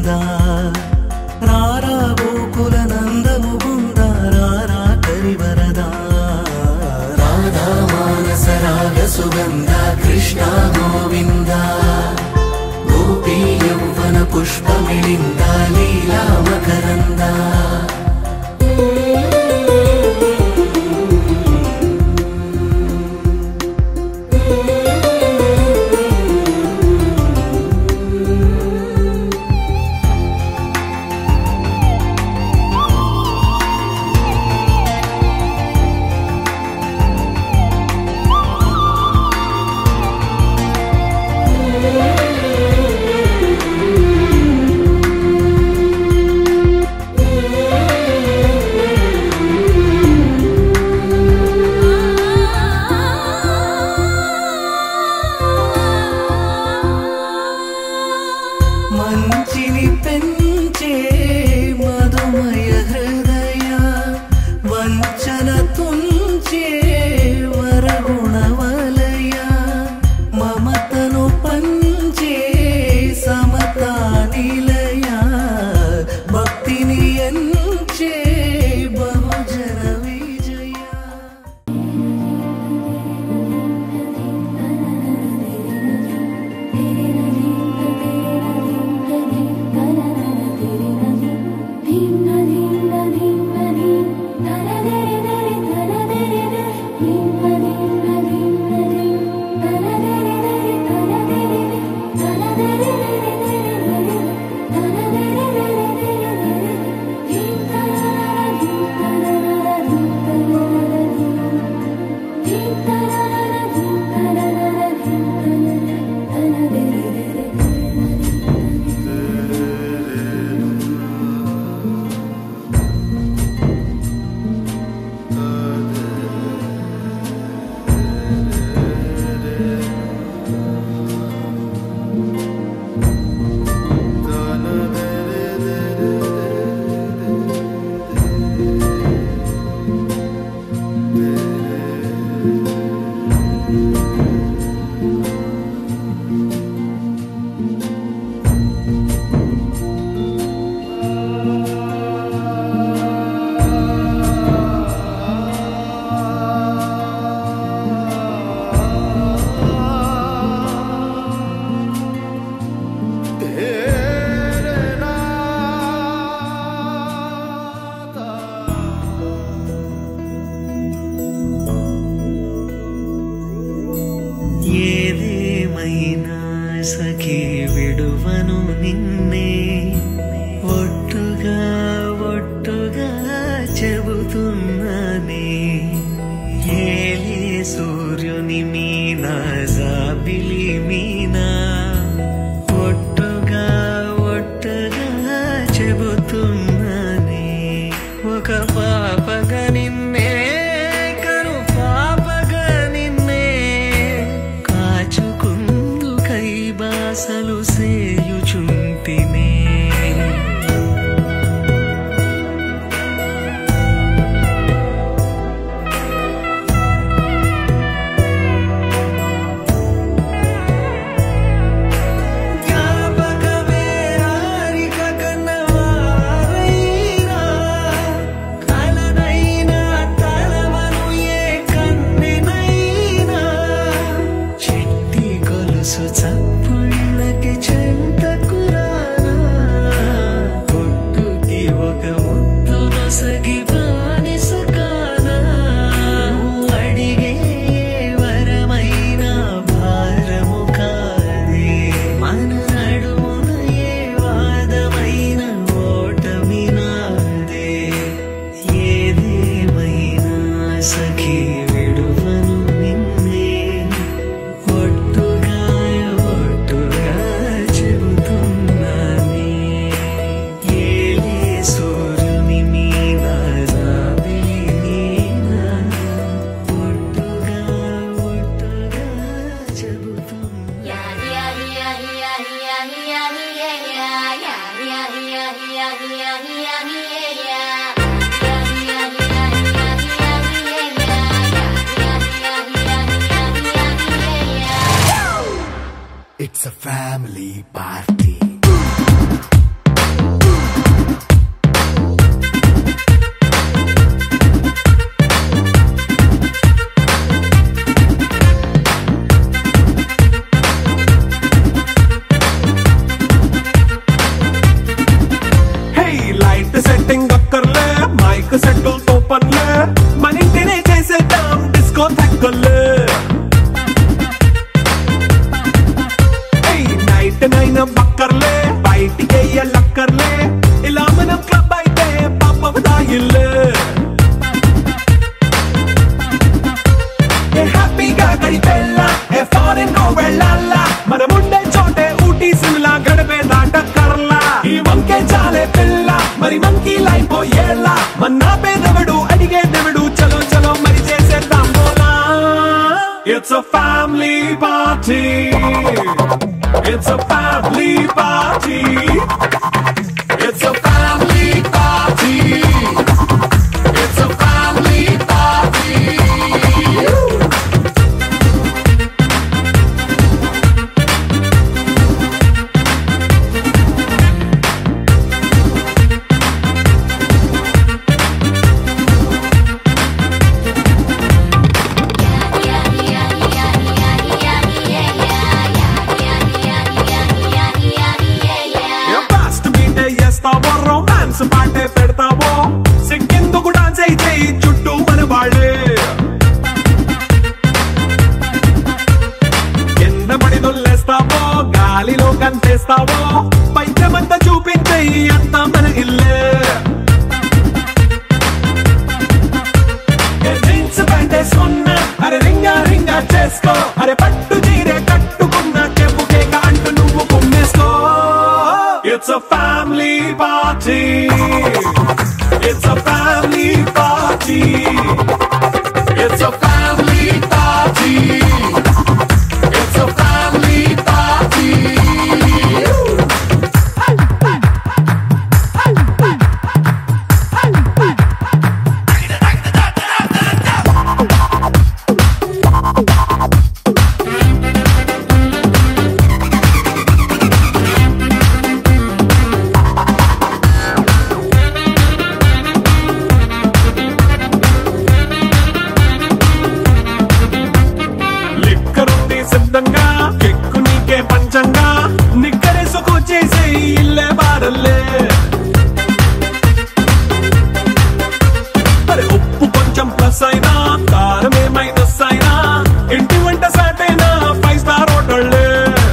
సుగంధ రారా గోకుల నందము బృంద రారా కరివరదా రాధా మానస రాగ సుగంధ కృష్ణ గోవింద గోపీ యౌవన పుష్పమిళింద లీలా మకరంద మంచిని పెంచే మధుమయ హృదయ వంచన తుంచే వరగుణ వలయ మమతను పంచే సమతా నిలయ భక్తిని ఎంచే బహుజన విజయ ఏదేమైనా సఖీ విడువను నిన్నే ఒట్టుగా ఒట్టుగా చెబుతున్నానే ఏలే సూర్యుని మీనా జాబిలి మీనా ఒట్టుగా ఒట్టుగా చెబుతున్నానే ఒక పాపగా నిన్నే కను పాపగా నిన్నే కాచుకుందు కై బాసలు సేయుచుంటినే జ్ఞాపకమే రారిక కన్నవారైనా కలనైనా తలవను ఏ కన్నెనైనా చెట్టి గొలుసు చప్పుళ్ళకి చెంతకురానా కొట్టుకి ఒక ముద్దు నొసగి బానిస కానా అడిగే వరమైన భారము కాదే మన నడుమున ఏ వాదమైన ఓటమి నాదే ఏదేమైనా సఖీ విడువను నిన్నే ఒట్టుగా ఒట్టుగా చెబుతున్నానే ఏలే సూర్యుని మీద జాబిలి నీనా ఒట్టుగా ఒట్టుగా చెబుతున్నా It's a family party. a family party. It's a family party. It's a family party. It's a family party. Fast మీటే చేస్తావో రొమాన్స్ పాటే పెడతావో సిగ్గెందుకు డాన్స్ అయితే చుట్టూ మన వాళ్ళే కింద పడి దొల్లేస్తావో గాలిలో కంటేస్తావో పైచమంతా చూపించే అంతా మన ఇల్లే ఏ జీన్స్ ప్యాంట్ వేసుకున్నా అరే రింగా రింగా చేసుకో అరే పట్టు చీరే కట్టుకున్న చెప్పు కేక అంటూ నువ్వు కుమ్మేసుకో it's a family party it's a family party it's a family party it's a family party లిక్కరుంది సిద్ధంగా కెక్కు నీకే పంచంగా నిక్కరేసుకు చేసే ఇల్లే బారల్లే అరే ఉప్పు కొంచెం ప్లస్ అయినా కారమే మైనస్ అయినా ఇంటి వంట సాటైనా ఫైవ్ స్టార్ హోటళ్ళే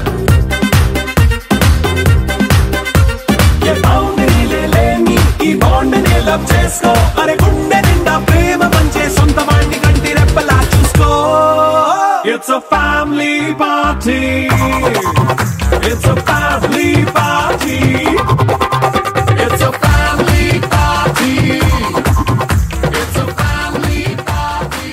ఏ boundary లేని ఈ బాండ్ ని లవ్ చేసుకో అరే గుండె నిండా ప్రేమ పంచే సొంత వాణ్ణి కంటి రెప్పలా చూసుకో it's a family party it's a family party it's a family party it's a family party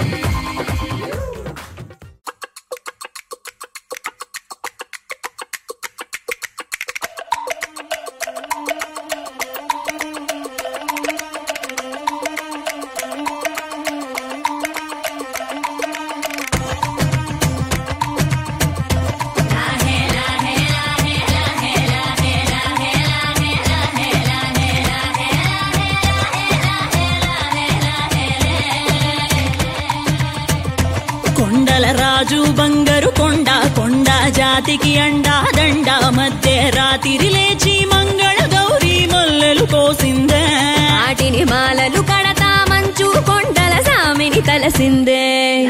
కొండల రాజు బంగారు కొండ కొండ జాతికి అండా దండ మధ్య రాత్రి లేచి మంగళ గౌరీ మొల్లెలు కోసిందే వాటిని మాలలు కడతా మంచు కొండల సామిని తలసిందే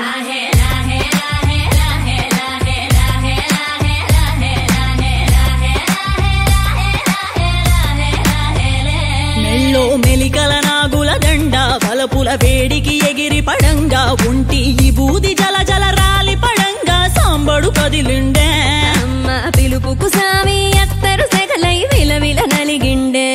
మెల్లో మెలికల నాగుల దండ బలపుల వేడికి ఎగిరి పడంగా ఉంటి ఈ బూది జల జల రాలి పడంగా సాంబడు కదిలిండే అమ్మ పిలుపుకు సామి అత్తరు సెగలై విలవిల నలిగిండే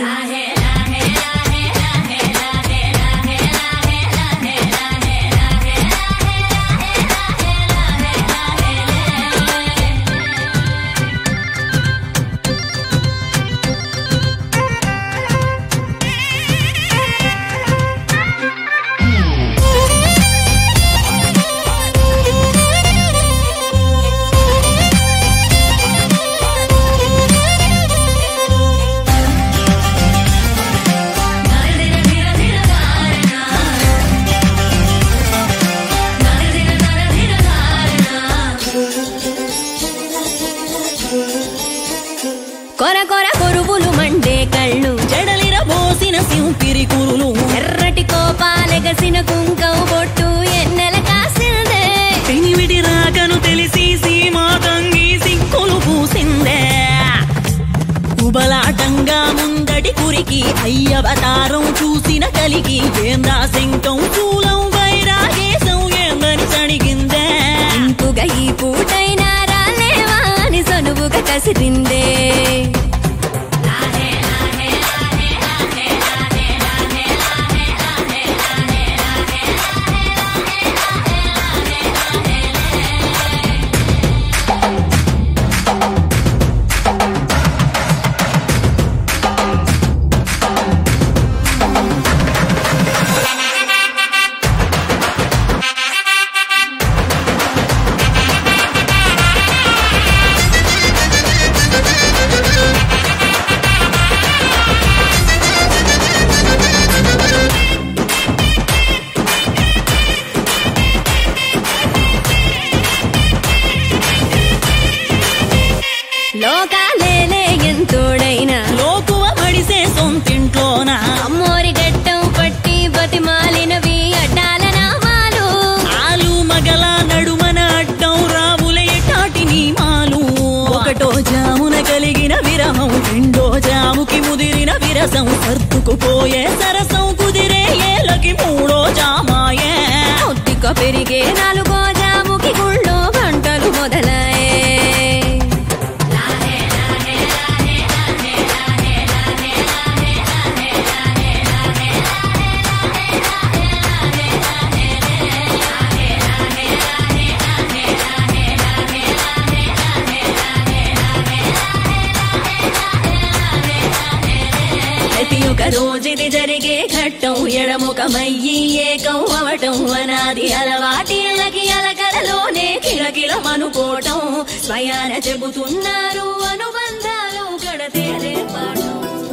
కొర కొర కొరువులు మండే కళ్ళు జడలిర బోసిన సింపిరి కురులు ఎర్రటి కోపాలెగసిన కుంకం బొట్టు ఎన్నెల కాసిందే పెనివిడి రాకను తెలిసి సీమా తంగి సిక్కులు పూసిందే ఉబలాటంగా ముందటి కురికి అయ్యవతారం చూసిన కలిగి ఏందా శంకం చూలం వైరాగేశం ఏందని సడిగిందే ఇంపుగా ఈ పూటైనా రాలేవా అని సనువుగా కసిరిందే నీరసం సర్దుకుపోయే సరసం కుదిరే ఏలకి మూడో జామాయే ఒత్తిక పెరిగే నాలుగో జాముకి గుళ్ళో గంటలు మొదలయ్యే ప్రతి ఒక్క రోజుది జరిగే ఘట్టం ఎడముఖమయ్యి ఏకం అవటం అనాది అలవాటిళ్ళకి అలకలలోనే కిలకిలమనుకోవటం స్వయాన చెబుతున్నారు అనుబంధాలు గడతేరే పాఠం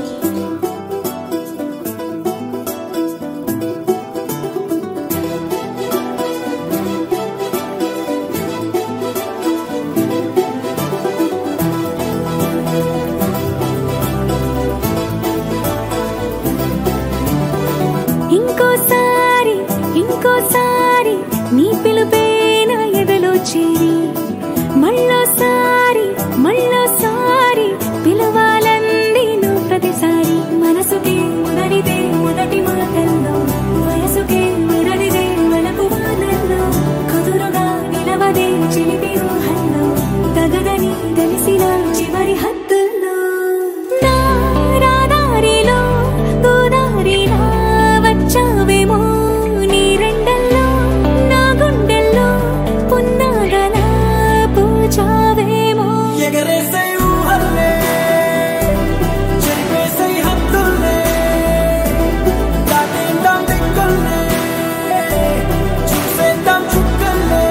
ఇంకోసారి ఇంకోసారి నీ పిలుపే నా ఎదలో చేరి మళ్ళోసారి మళ్ళోసారి పిలవాలంది నువ్వు ప్రతిసారి మనసుకే మొదటిదే మొదటి మాటల్లో వయసుకే మొదటిదే మనకు వానల్లో కుదురుగా నిలవదే చిలిపి ఊహల్లో తగదని తెలిసిన చివరి హద్దుల్లో నా రాదారిలో గోదారిలా వచ్చావేమో నీ రెండల్లో నా గుండెల్లో పున్నాగలా పూచావేమో ఎగరేసే ఊహల్లే చెరిపేసే హద్దుల్లే దాటేద్దాం దిక్కుల్లే చూసేద్దాం చుక్కల్లే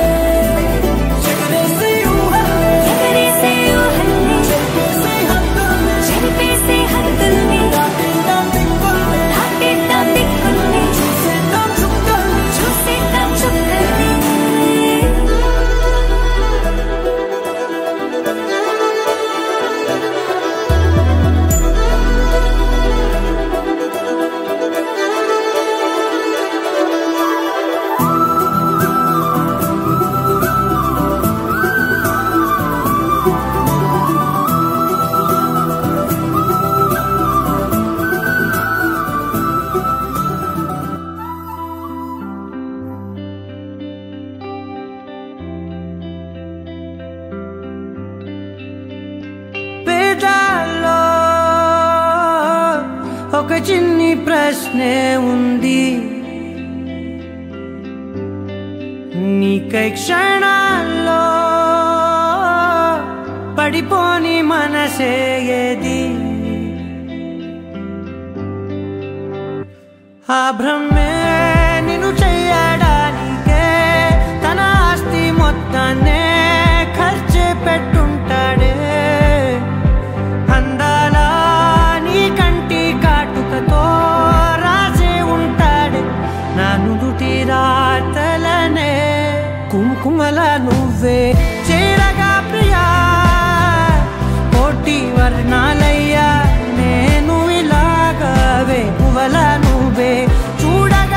ఎగరేసే ఊహల్లే ఎగరేసే ఊహల్ని చెరిపేసే హద్దుల్లే చెరిపేసే హద్దుల్ని దాటేద్దాం దిక్కుల్లే దాటేద్దాం దిక్కుల్ని చూసేద్దాం చుక్కల్లే చూసేద్దాం చుక్కల్ని పేదాల్లో ఒక చిన్ని ప్రశ్నే ఉంది నీకై క్షణాల్లో పడిపోని మనసే ఏది ఆ భ్రమే నిన్ను చెయ్యడానికే తన ఆస్తి మొత్తాన్నే ఖర్చు పెట్టుంటాడే అందాల నీ కంటి కాటుకతో రాజే ఉంటాడే నా నుదుటి రాతలనే కుంకుమల నువ్వే చేరగా ప్రియా కోటి వర్ణాలయ్యా నేను ఇలాగవే పువ్వల నువ్వే చూడగా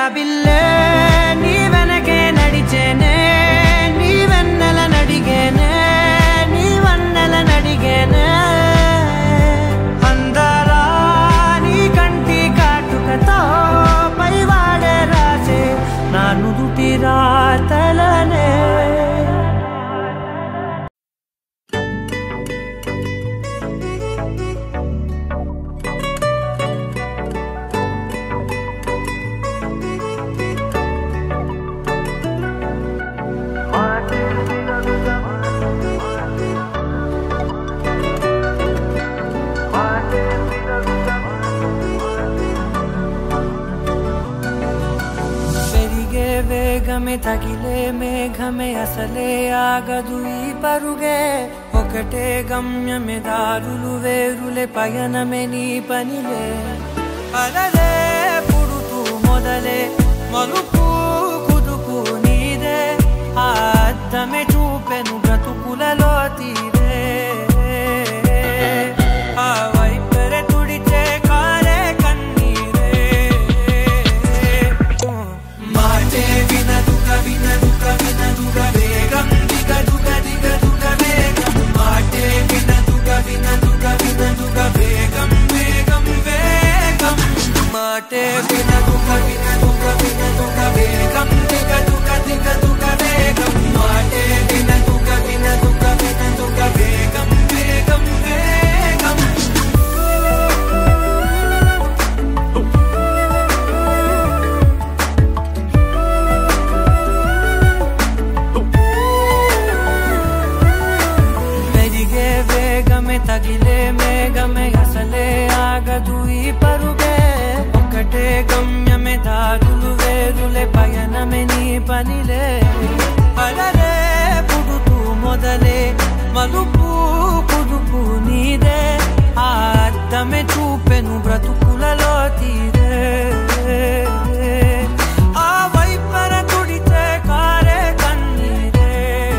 జాబిల్లే నీ వెనకే నడిచేనే నీ వెన్నెల నడిగేనే నీ వన్నెల నడిగేనే అందరా నీ కంటి కాటుకతో పైవాడే రాసే నా నుదుటి రాతలనే పెరిగే వేగమే తగిలే మేఘమే అసలే ఆగదు ఈ పరుగే ఒకటే గమ్యమే దారులు వేరులే పయనమే నీ పనిలే అలలే పుడుతూ మొదలే మలుపు కుదుపు నీదే ఆ అద్దమే చూపెను బ్రతుకులలో తీరే ఆ వైపరే తుడిచే కారే కన్నీరే మాటే వినదుక వినదుక వినదుక వేగం దిగ దుగ దిగ దుగ వేగం మాటే వినదుక వినదుక వినదుక వేగం వేగం వేగం మాటే వినదుక వినదుక వినదుక వేగం దిగ దుగ దిగ దుగ వేగం మాటే వినదుక వినదుక వినదుక వేగం వేగం వేగం పెరిగే వేగమే తగిలే మేఘమే అసలే ఆగదు ఈ పరుగే ఒకటే గమ్యమే దారులు వేరులే పయనమే నీ పనిలే అలలే పుడుతూ మొదలే మలుపు కుదుపు నీదే ఆ అర్థమే చూపెను బ్రతుకులలో తీరే ఆ వైపర తుడితే కారే కన్నీరే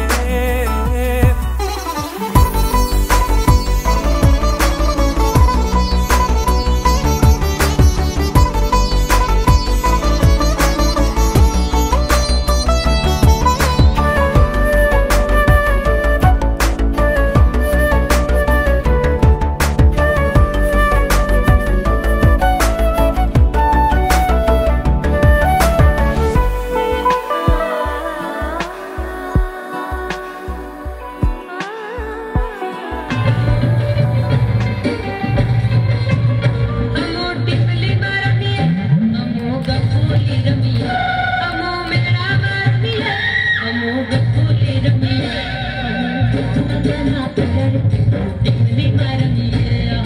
अमो टिपली मारमिया अमो गपूली रमिया अमो मेरा मारमिया अमो गपूली रमिया अमो जना पर टिपली मारमिया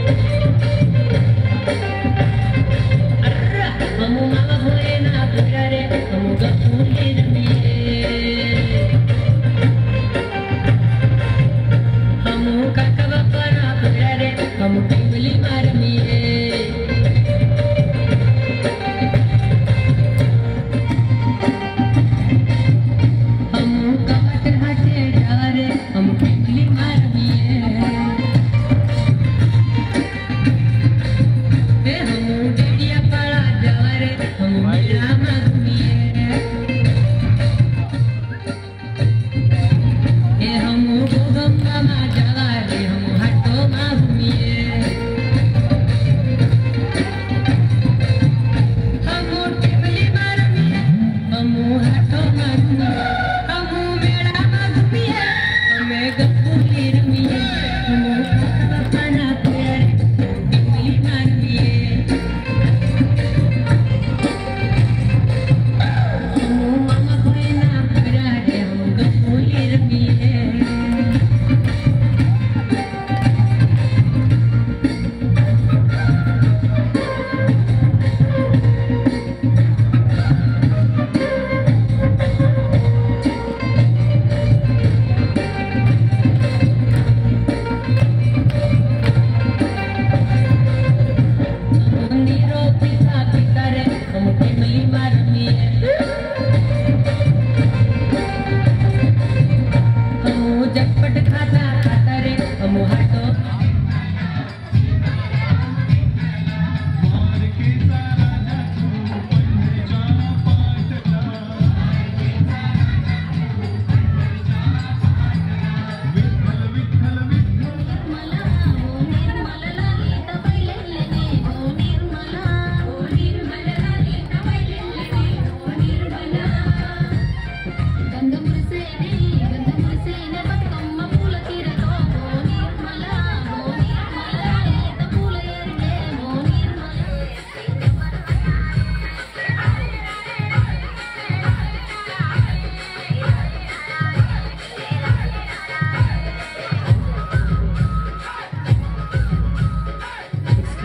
अर्रा अमो मामा भोले ना पुकारे अमो गपूली रमिया अमो काका बापा ना पुकारे अमो टिपली मारमिया हम कमत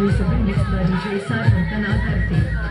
Recently mixed by DJ Simon Kanal Karti.